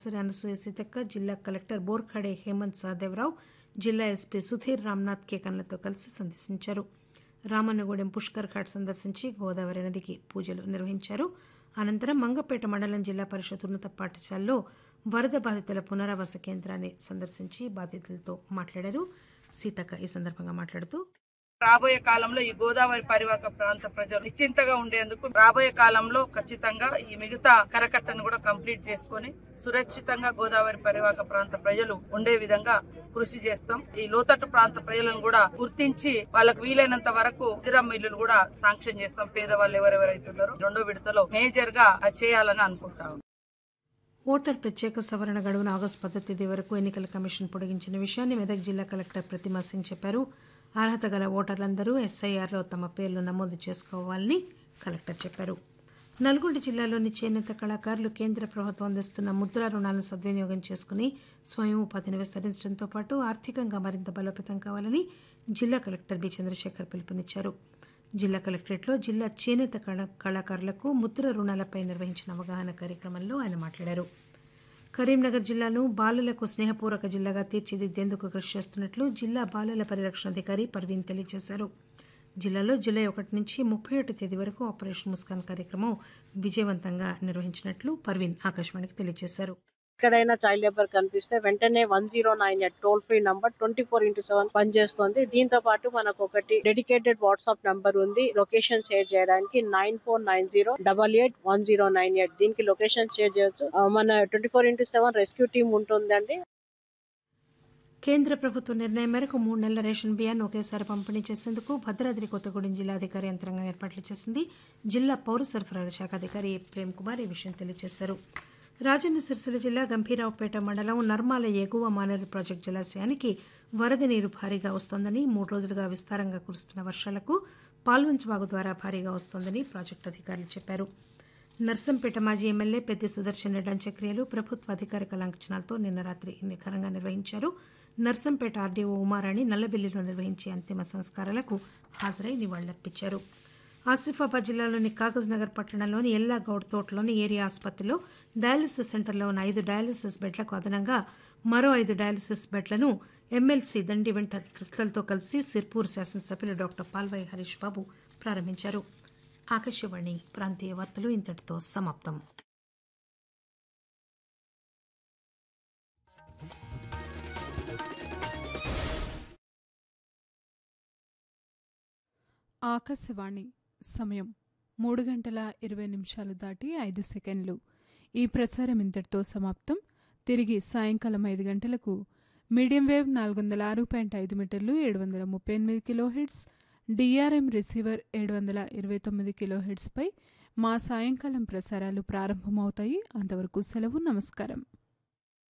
సరే అనసూయ సీతక్క జిల్లా కలెక్టర్ బోర్ఖడే హేమంత్ సహదేవరావు జిల్లా ఎస్పీ సుధీర్ రామ్నాథ్ కేకన్లతో కలిసి సందర్శించారు రామన్నగూడెం పుష్కర్ ఘాట్ సందర్శించి గోదావరి నదికి పూజలు నిర్వహించారు అనంతరం మంగపేట మండలం జిల్లా పరిషత్ ఉన్నత పాఠశాలలో వరద బాధితుల పునరావాస కేంద్రాన్ని సందర్శించి బాధితులతో మాట్లాడారు సీతక్క ఈ సందర్భంగా మాట్లాడుతూ రాబోయే కాలంలో ఈ గోదావరి పరివాహక ప్రాంత ప్రజలు నిశ్చింతగా ఉండేందుకు రాబోయే కాలంలో ఖచ్చితంగా ఈ మిగతా కరకట్టను కూడా కంప్లీట్ చేసుకొని సురక్షితంగా గోదావరి పరివాహక ప్రాంత ప్రజలు ఉండే విధంగా కృషి చేస్తాం ఈ లోతట్టు ప్రాంత ప్రజలను కూడా గుర్తించి వాళ్ళకు వీలైనంత వరకు ఇతర ఇల్లులు కూడా శాంక్షన్ చేస్తాం పేదవాళ్ళు ఎవరెవరైతే ఉన్నారో రెండో విడతలో మేజర్ గా అది చేయాలని అనుకుంటాం ఓటర్ ప్రత్యేక సవరణ గడువును ఆగస్టు పద్దె తేదీ వరకు ఎన్నికల కమిషన్ పొడిగించిన విషయాన్ని మెదక్ జిల్లా కలెక్టర్ ప్రతిమా సింగ్ చెప్పారు అర్హత గల ఓటర్లందరూ ఎస్ఐఆర్లో తమ పేర్లు నమోదు చేసుకోవాలని కలెక్టర్ చెప్పారు నల్గొండ జిల్లాలోని చేనేత కళాకారులు కేంద్ర ప్రభుత్వం అందిస్తున్న ముద్రా రుణాలను సద్వినియోగం చేసుకుని స్వయం ఉపాధిని విస్తరించడంతో పాటు ఆర్థికంగా మరింత బలోపేతం కావాలని జిల్లా కలెక్టర్ బి చంద్రశేఖర్ పిలుపునిచ్చారు జిల్లా కలెక్టరేట్లో జిల్లా చేనేత కళా కళాకారులకు ముద్ర రుణాలపై నిర్వహించిన అవగాహన కార్యక్రమంలో ఆయన మాట్లాడారు కరీంనగర్ జిల్లాను బాలలకు స్నేహపూర్వక జిల్లాగా తీర్చిదిద్దేందుకు కృషి చేస్తున్నట్లు జిల్లా బాలల పరిరక్షణ అధికారి పర్వీన్ తెలియజేశారు జిల్లాలో జూలై ఒకటి నుంచి ముప్పై ఒకటి తేదీ వరకు ఆపరేషన్ ముస్కాన్ కార్యక్రమం విజయవంతంగా నిర్వహించినట్లు పర్వీన్ ఆకాశవాణికి తెలియజేశారు ఎక్కడైనా చైల్డ్ లేబర్ కనిపిస్తే వెంటనే one zero nine eight toll free number twenty four into seven పనిచేస్తుంది దీంతో పాటు మనకు ఒకటి డెడికేటెడ్ వాట్సాప్ నంబర్ ఉంది లొకేషన్ షేర్ చేయడానికి nine four nine zero double eight one zero nine eight దీనికి లొకేషన్ షేర్ చేయొచ్చు ఆ, మన twenty four into seven rescue team ఉంటుందండి కేంద్ర ప్రభుత్వ నిర్ణయం మేరకు మూడు నెలల రేషన్ బియ్యాన్ని ఒకేసారి పంపిణీ చేసేందుకు భద్రాద్రి కొత్తగూడెం జిల్లా అధికారి యంత్రాంగం ఏర్పాట్లు చేసింది జిల్లా పౌర సరఫరాల శాఖ అధికారి ప్రేమ్ కుమార్ ఈ విషయం తెలియజేశారు రాజన్న సిరిసిల్ల జిల్లా గంభీరావుపేట మండలం నర్మాల ఎగువ మానేరు ప్రాజెక్టు జలాశయానికి వరద నీరు భారీగా వస్తోందని మూడు రోజులుగా విస్తారంగా కురుస్తున్న వర్షాలకు పాల్వంచవాగు ద్వారా భారీగా వస్తోందని ప్రాజెక్టు అధికారులు చెప్పారు నర్సంపేట మాజీ ఎమ్మెల్యే పెద్ది సుదర్శన్ రెడ్డి అంత్యక్రియలు ప్రభుత్వ అధికారిక లాంఛనాలతో నిన్న రాత్రి ఘనంగా నిర్వహించారు నర్సంపేట ఆర్డీఓ ఉమారాణి నల్లబెల్లిలో నిర్వహించే అంతిమ సంస్కారాలకు హాజరై నివాళులర్పించారు ఆసిఫాబాద్ జిల్లాలోని కాగజ్ నగర్ పట్టణంలోని ఎల్లాగౌడ్ తోటలోని ఏరియా ఆసుపత్రిలో డయాలసిస్ సెంటర్లో ఉన్న ఐదు డయాలసిస్ బెడ్లకు అదనంగా మరో ఐదు డయాలసిస్ బెడ్లను ఎమ్మెల్సీ దండి వెంటతో కలిసి సిర్పూర్ శాసనసభ్యులు డాక్టర్ పాల్వాయి హరీష్ బాబు ప్రారంభించారు ఆకాశవాణి ప్రాంతీయ వార్తలు ఇంతటితో సమాప్తం ఆకాశవాణి సమయం మూడు గంటల ఇరవై నిమిషాలు దాటి ఐదు సెకండ్లు ఈ ప్రసారం ఇంతటితో సమాప్తం తిరిగి సాయంకాలం ఐదు గంటలకు మీడియం వేవ్ నాలుగు వందల ఆరు పాయింట్ ఐదు మీటర్లు ఏడు వందల ముప్పై ఎనిమిది కిలో హెడ్స్ డిఆర్ఎం రిసీవర్ ఏడు వందల ఇరవై తొమ్మిది కిలో హెడ్స్పై మా సాయంకాలం ప్రసారాలు ప్రారంభమవుతాయి అంతవరకు సెలవు నమస్కారం